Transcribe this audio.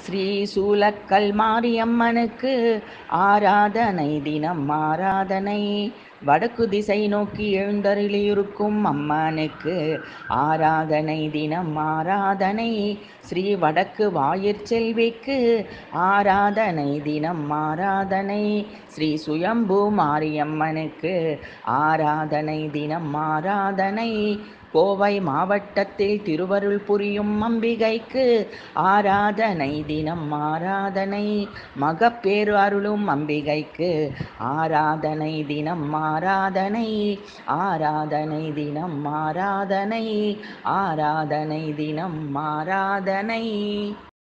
ஸ்ரீ சூலக்கல் மாரியம்மனுக்கு ஆராதனை தினம் ஆராதனை வடக்கு திசை நோக்கி எழுந்தருளியிருக்கும் அம்மனுக்கு ஆராதனை தினம் ஆராதனை ஸ்ரீ வடக்கு வாயிற் செல்விக்கு ஆராதனை தினம் ஆராதனை ஸ்ரீ சுயம்பு மாரியம்மனுக்கு ஆராதனை தினம் ஆராதனை கோவை மாவட்டத்தில் திருவருள் புரியும் அம்பிகைக்கு ஆராதனை தினம் ஆராதனை மகப்பேறு அருளும் அம்பிகைக்கு ஆராதனை தினம் ஆராதனை ஆராதனை தினம் ஆராதனை ஆராதனை தினம் ஆராதனை